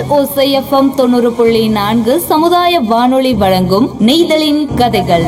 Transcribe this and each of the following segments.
ஓசை எஃப்எம் தொண்ணூறு புள்ளி நான்கு சமுதாய வானொலி வழங்கும் நெய்தலின் கதைகள்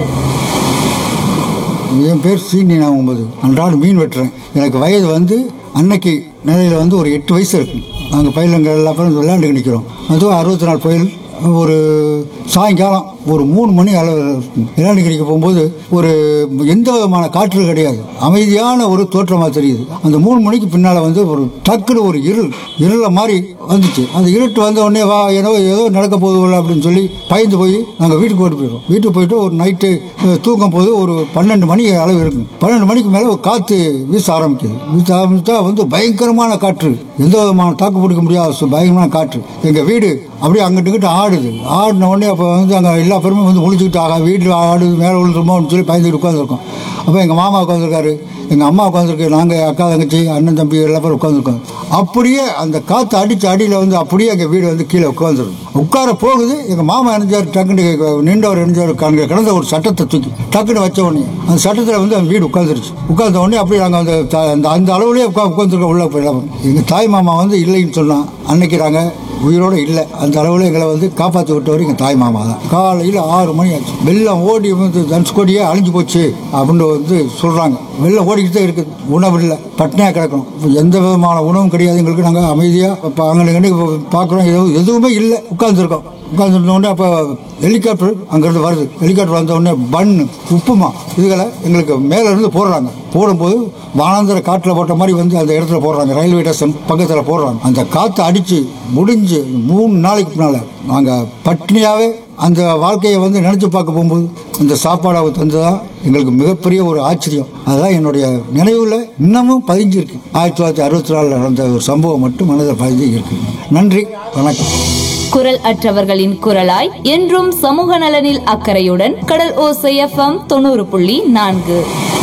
என் பேர் சீனி நான் ஒன்பது அன்றாடம் மீன் வெட்டுறேன் எனக்கு வயது வந்து அன்னைக்கு நிலையில் வந்து ஒரு எட்டு வயசு இருக்கு நாங்கள் பயிலங்கள் எல்லாம் பேரும் விளையாண்டு நிற்கிறோம் அதுவும் அறுபத்தி நாலு புயல் ஒரு சாயங்காலம் ஒரு மூணு மணி அளவு இருக்கும் விளையாண்டு கிடைக்க போகும்போது ஒரு எந்த விதமான காற்று கிடையாது அமைதியான ஒரு தோற்றமாக தெரியுது அந்த மூணு மணிக்கு பின்னால் வந்து ஒரு டக்குன்னு ஒரு இருள் இருள மாதிரி வந்துச்சு அந்த இருட்டு வந்த உடனே வா ஏதோ ஏதோ நடக்க போகுது போல அப்படின்னு சொல்லி பயந்து போய் நாங்கள் வீட்டுக்கு போயிட்டு போயிடுவோம் வீட்டுக்கு போயிட்டு ஒரு நைட்டு அஹ், தூங்கும் போது ஒரு பன்னெண்டு மணி அளவு இருக்கு பன்னெண்டு மணிக்கு மேலே ஒரு காற்று வீச ஆரம்பிக்குது வீச ஆரம்பிச்சா வந்து பயங்கரமான காற்று எந்த விதமான தாக்கு பிடிக்க முடியாத சு- பயங்கரமான காற்று எங்கள் வீடு அப்படியே அங்கிட்டு இங்கிட்டு ஆடுது ஆடின உடனே அப்போ வந்து அங்கே எல்லா பேருமே வந்து முழிச்சுக்கிட்டு ஆகா வீட்டில் ஆடுது மேலே விழுந்துருமோன்னு சொல்லி பயந்துட்டு உட்காந்துருக்கோம் அப்போ எங்கள் மாமா உட்காந்துருக்காரு எங்கள் அம்மா உட்காந்துருக்கு நாங்கள் அக்கா தங்கச்சி அண்ணன் தம்பி எல்லா பேரும் உட்காந்துருக்கோம் அப்படியே அந்த காற்று அடித்த அடியில் வந்து அப்படியே எங்கள் வீடு வந்து கீழே உட்காந்துரும் உட்கார போகுது எங்கள் மாமா இணைஞ்சார் டக்குன்னு நின்றவர் இணைஞ்சார் கணக்கு கிடந்த ஒரு சட்டத்தை தூக்கி டக்குன்னு வச்ச உடனே அந்த சட்டத்தில் வந்து அந்த வீடு உட்காந்துருச்சு உட்கார்ந்த உடனே அப்படியே நாங்கள் அந்த த- அந்த அந்த அளவுலேயே உட்கா உட்காந்துருக்கோம் உள்ள போயிடலாம் எங்கள் தாய் மாமா வந்து இல்லைன்னு சொன்னான் அன்னைக்கு நாங்கள் உயிரோட இல்லை அந்த அளவில் எங்களை வந்து காப்பாற்றி விட்டவர் எங்கள் தாய் மாமா தான் காலையில் ஆறு மணி ஆச்சு வெள்ளம் ஓடி வந்து தனுஷ்கோடியே அழிஞ்சு போச்சு அப்படின்னு வந்து சொல்கிறாங்க வெள்ளம் ஓடிக்கிட்டே இருக்குது உணவு இல்லை பட்னியாக கிடக்கணும் இப்ப எந்த விதமான உணவும் கிடையாது எங்களுக்கு நாங்கள் அமைதியாக இப்போ அங்கே பார்க்குறோம் எதுவும் எதுவுமே இல்லை உட்காந்துருக்கோம் உட்காந்துருந்தோடனே அப்போ ஹெலிகாப்டர் அங்கேருந்து வருது ஹெலிகாப்டர் வந்த உடனே பன்னு உப்புமா இதுகளை எங்களுக்கு மேலே இருந்து போடுறாங்க போடும்போது வானாந்திர காற்றில் போட்ட மாதிரி வந்து அந்த இடத்துல போடுறாங்க ரயில்வே ஸ்டேஷன் பக்கத்தில் போடுறாங்க அந்த காற்று அடித்து முடிஞ்சு மூணு நாளைக்கு முன்னால் நாங்கள் பட்னியாகவே அந்த வாழ்க்கையை வந்து நினச்சி பார்க்க போகும்போது அந்த சாப்பாடை அவர் தந்ததா எங்களுக்கு மிகப்பெரிய ஒரு ஆச்சரியம் அதுதான் என்னுடைய நினைவில் இன்னமும் பதிஞ்சிருக்கு ஆயிரத்தி தொள்ளாயிரத்தி அறுபத்தி நாலில் நடந்த ஒரு சம்பவம் மட்டும் மனதில் பதிஞ்சு இருக்கு நன்றி வணக்கம் குரல் அற்றவர்களின் குரலாய் என்றும் சமூக நலனில் அக்கறையுடன் கடல் ஓசை எஃப்எம் தொண்ணூறு புள்ளி நான்கு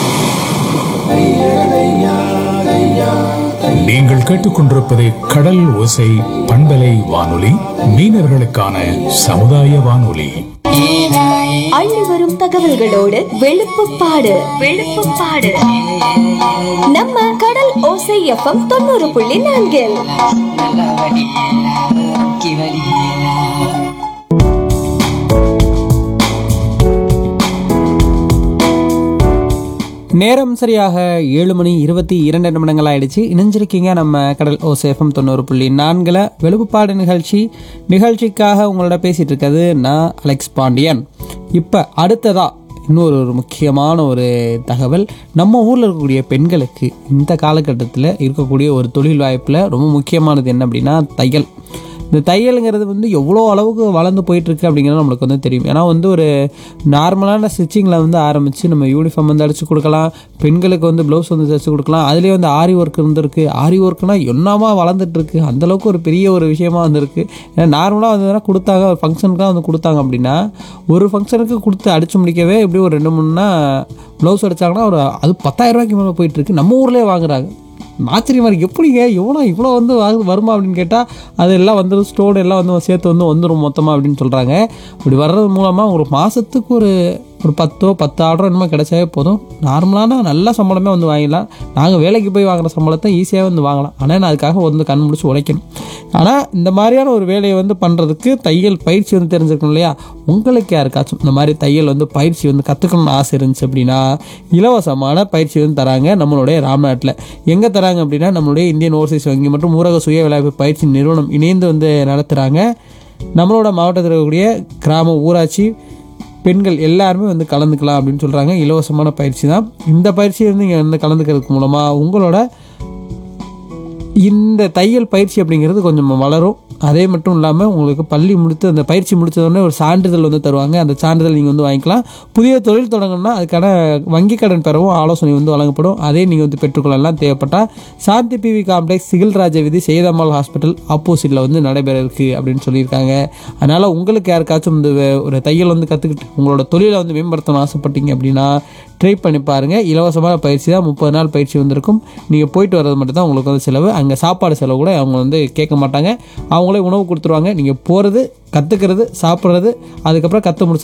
நீங்கள் கேட்டுக்கொண்டிருப்பது கடல் ஓசை பண்பலை வானொலி மீனவர்களுக்கான சமுதாய வானொலி அள்ளி வரும் தகவல்களோடு வெளுப்புப்பாடு வெளுப்புப்பாடு நம்ம கடல் ஓசை எஃப்எம் தொண்ணூறு புள்ளி நான்கில் நல்லா வடி கி வடி நேரம் சரியாக ஏழு மணி இருபத்தி இரண்டு நிமிடங்கள் ஆயிடுச்சு இணைஞ்சிருக்கீங்க நம்ம கடல் ஓசேஃபம் தொண்ணூறு புள்ளி நான்கில் வெளுப்புப்பாடு நிகழ்ச்சி நிகழ்ச்சிக்காக உங்களோட பேசிட்டு இருக்கிறது நான் அலெக்ஸ் பாண்டியன் இப்போ அடுத்ததா இன்னொரு ஒரு முக்கியமான ஒரு தகவல் நம்ம ஊரில் இருக்கக்கூடிய பெண்களுக்கு இந்த காலகட்டத்தில் இருக்கக்கூடிய ஒரு தொழில் வாய்ப்பில் ரொம்ப முக்கியமானது என்ன அப்படின்னா தையல் இந்த தையலுங்கிறது வந்து எவ்வளோ அளவுக்கு வளர்ந்து போயிட்டுருக்கு அப்படிங்கிறது நம்மளுக்கு வந்து தெரியும் ஏன்னா வந்து ஒரு நார்மலான ஸ்டிச்சிங்கில் வந்து ஆரம்பித்து நம்ம யூனிஃபார்ம் வந்து அடிச்சு கொடுக்கலாம் பெண்களுக்கு வந்து ப்ளவுஸ் வந்து தைச்சு கொடுக்கலாம் அதுலேயே வந்து ஆரி ஒர்க் இருந்திருக்கு ஆரி ஒர்க்னா என்னமா வளர்ந்துட்டு இருக்கு அந்தளவுக்கு ஒரு பெரிய ஒரு விஷயமா வந்திருக்கு ஏன்னா நார்மலாக வந்து கொடுத்தாங்க ஒரு ஃபங்க்ஷனுக்காக வந்து கொடுத்தாங்க அப்படின்னா ஒரு ஃபங்க்ஷனுக்கு கொடுத்து அடிச்சு முடிக்கவே எப்படி ஒரு ரெண்டு மூணுனா ப்ளவுஸ் அடிச்சாங்கன்னா ஒரு அது பத்தாயிரம் ரூபாய்க்கு மேலே போயிட்டு இருக்கு நம்ம ஊர்லேயே வாங்குறாங்க ஆச்சரியமா இருக்கு எப்படிங்க எவ்வளோ இவ்வளோ வந்து வரு- வருமா அப்படின்னு கேட்டால் அது எல்லாம் வந்துடும் ஸ்டோன் எல்லாம் வந்து சேர்த்து வந்து வந்துடும் மொத்தமாக அப்படின்னு சொல்கிறாங்க இப்படி வர்றது மூலமாக ஒரு மாதத்துக்கு ஒரு ஒரு பத்தோ பத்து ஆர்டரோ என்னமோ கிடைச்சாவே போதும் நார்மலான நல்ல சம்பளமே வந்து வாங்கிடலாம் நாங்கள் வேலைக்கு போய் வாங்குற சம்பளத்தை ஈஸியாக வந்து வாங்கலாம் ஆனால் நான் அதுக்காக வந்து கண் முடிச்சு உழைக்கணும் ஆனால் இந்த மாதிரியான ஒரு வேலையை வந்து பண்ணுறதுக்கு தையல் பயிற்சி வந்து தெரிஞ்சிருக்கணும் இல்லையா உங்களுக்கு யாருக்காச்சும் இந்த மாதிரி தையல் வந்து பயிற்சி வந்து கற்றுக்கணும்னு ஆசை இருந்துச்சு அப்படின்னா இலவசமான பயிற்சி வந்து தராங்க நம்மளுடைய ராம்நாட்டில் எங்கே தராங்க அப்படின்னா நம்மளுடைய இந்தியன் ஓவர்சீஸ் வங்கி மற்றும் ஊரக சுய வேலைவாய்ப்பு பயிற்சி நிறுவனம் இணைந்து வந்து நடத்துகிறாங்க நம்மளோட மாவட்டத்தில் இருக்கக்கூடிய கிராம ஊராட்சி பெண்கள் எல்லாருமே வந்து கலந்துக்கலாம் அப்படின்னு சொல்கிறாங்க இலவசமான பயிற்சி தான் இந்த பயிற்சியை வந்து நீங்கள் வந்து கலந்துக்கிறதுக்கு மூலமாக உங்களோட இந்த தையல் பயிற்சி அப்படிங்கிறது கொஞ்சம் வளரும் அதே மட்டும் இல்லாமல் உங்களுக்கு பள்ளி முடித்து அந்த பயிற்சி முடித்தோடனே ஒரு சான்றிதழ் வந்து தருவாங்க அந்த சான்றிதழ் நீங்கள் வந்து வாங்கிக்கலாம் புதிய தொழில் தொடங்கணும்னா அதுக்கான வங்கி கடன் பெறவும் ஆலோசனை வந்து வழங்கப்படும் அதே நீங்கள் வந்து பெற்றுக்கொள்ளலாம் தேவைப்பட்டால் சாந்தி பிவி காம்ப்ளெக்ஸ் சிகில்ராஜ விதி சேதம்மாள் ஹாஸ்பிட்டல் ஆப்போசிட்டில் வந்து நடைபெற இருக்கு அப்படின்னு சொல்லியிருக்காங்க அதனால் உங்களுக்கு யாருக்காச்சும் இந்த வே- ஒரு தையல் வந்து கற்றுக்கிட்டு உங்களோட தொழிலை வந்து மேம்படுத்தணும் ஆசைப்பட்டீங்க அப்படின்னா ட்ரை பண்ணி பாருங்கள் இலவசமான பயிற்சி தான் முப்பது நாள் பயிற்சி வந்திருக்கும் நீங்கள் போயிட்டு வர்றது மட்டும் தான் உங்களுக்கு வந்து செலவு அங்கே சாப்பாடு செலவு கூட அவங்க வந்து கேட்க மாட்டாங்க அவங்களே உணவு கொடுத்துருவாங்க நீங்கள் போகிறது கற்றுக்கிறது சாப்பிட்றது அதுக்கப்புறம் கற்று முடிச்சு